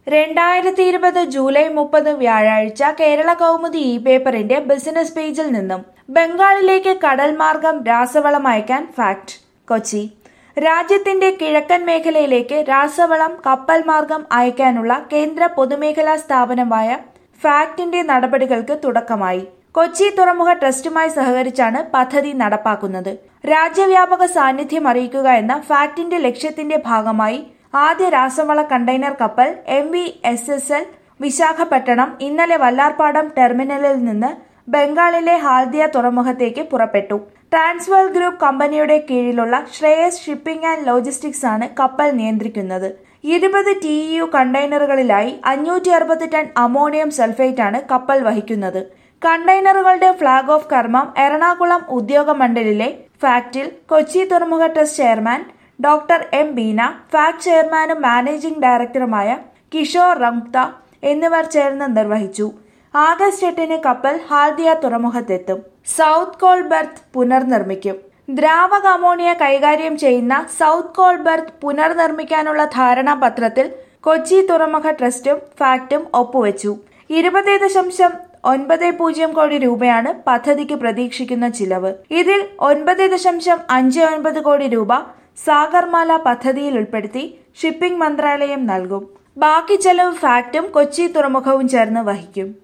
രണ്ടായിരത്തി ഇരുപത് ജൂലൈ മുപ്പത് വ്യാഴാഴ്ച കേരള കൗമുദി ഇ പേപ്പറിന്റെ ബിസിനസ് പേജിൽ നിന്നും ബംഗാളിലേക്ക് കടൽ മാർഗം രാസവളം അയക്കാൻ ഫാക്ട് കൊച്ചി രാജ്യത്തിന്റെ കിഴക്കൻ മേഖലയിലേക്ക് രാസവളം കപ്പൽ മാർഗം അയക്കാനുള്ള കേന്ദ്ര പൊതുമേഖലാ സ്ഥാപനമായ ഫാക്ടിന്റെ നടപടികൾക്ക് തുടക്കമായി കൊച്ചി തുറമുഖ ട്രസ്റ്റുമായി സഹകരിച്ചാണ് പദ്ധതി നടപ്പാക്കുന്നത് രാജ്യവ്യാപക സാന്നിധ്യം അറിയിക്കുക എന്ന ഫാക്ടിന്റെ ലക്ഷ്യത്തിന്റെ ഭാഗമായി ആദ്യ രാസവള കണ്ടെയ്നർ കപ്പൽ M V S S L Visakhapatnam ഇന്നലെ വല്ലാർപാടം ടെർമിനലിൽ നിന്ന് ബംഗാളിലെ ഹാൽദിയ തുറമുഖത്തേക്ക് പുറപ്പെട്ടു ട്രാൻസ്വേൾ ഗ്രൂപ്പ് കമ്പനിയുടെ കീഴിലുള്ള ശ്രേയസ് ഷിപ്പിംഗ് ആൻഡ് ലോജിസ്റ്റിക്സ് ആണ് കപ്പൽ നിയന്ത്രിക്കുന്നത് ഇരുപത് ടി യു കണ്ടെയ്നറുകളിലായി അഞ്ഞൂറ്റി അറുപത് ടൺ അമോണിയം സൾഫേറ്റ് ആണ് കപ്പൽ വഹിക്കുന്നത് കണ്ടെയ്നറുകളുടെ ഫ്ളാഗ് ഓഫ് കർമ്മം എറണാകുളം ഉദ്യോഗ മണ്ഡലിലെ ഫാക്ടിൽ കൊച്ചി തുറമുഖ trust chairman doctor M Beena FACT ചെയർമാനും മാനേജിംഗ് ഡയറക്ടറുമായ കിഷോർ റംഗ്ത എന്നിവർ ചേർന്ന് നിർവഹിച്ചു ആഗസ്റ്റ് എട്ടിന് കപ്പൽ ഹാൽദിയ തുറമുഖത്തെത്തും സൗത്ത് കോൾ ബെർത്ത് പുനർനിർമ്മിക്കും ദ്രാവക അമോണിയ കൈകാര്യം ചെയ്യുന്ന സൗത്ത് കോൾ ബെർത്ത് പുനർനിർമ്മിക്കാനുള്ള ധാരണാപത്രത്തിൽ കൊച്ചി തുറമുഖ ട്രസ്റ്റും ഫാക്ടും ഒപ്പുവെച്ചു ഇരുപത് ദശാംശം ഒൻപത് പൂജ്യം കോടി രൂപയാണ് പദ്ധതിക്ക് പ്രതീക്ഷിക്കുന്ന ചിലവ് ഇതിൽ ഒൻപത് ദശാംശം അഞ്ച് ഒൻപത് കോടി രൂപ സാഗർമാല പദ്ധതിയിൽ ഉൾപ്പെടുത്തി ഷിപ്പിംഗ് മന്ത്രാലയം നൽകും ബാക്കി ചെലവ് ഫാക്ടും കൊച്ചി തുറമുഖവും ചേർന്ന് വഹിക്കും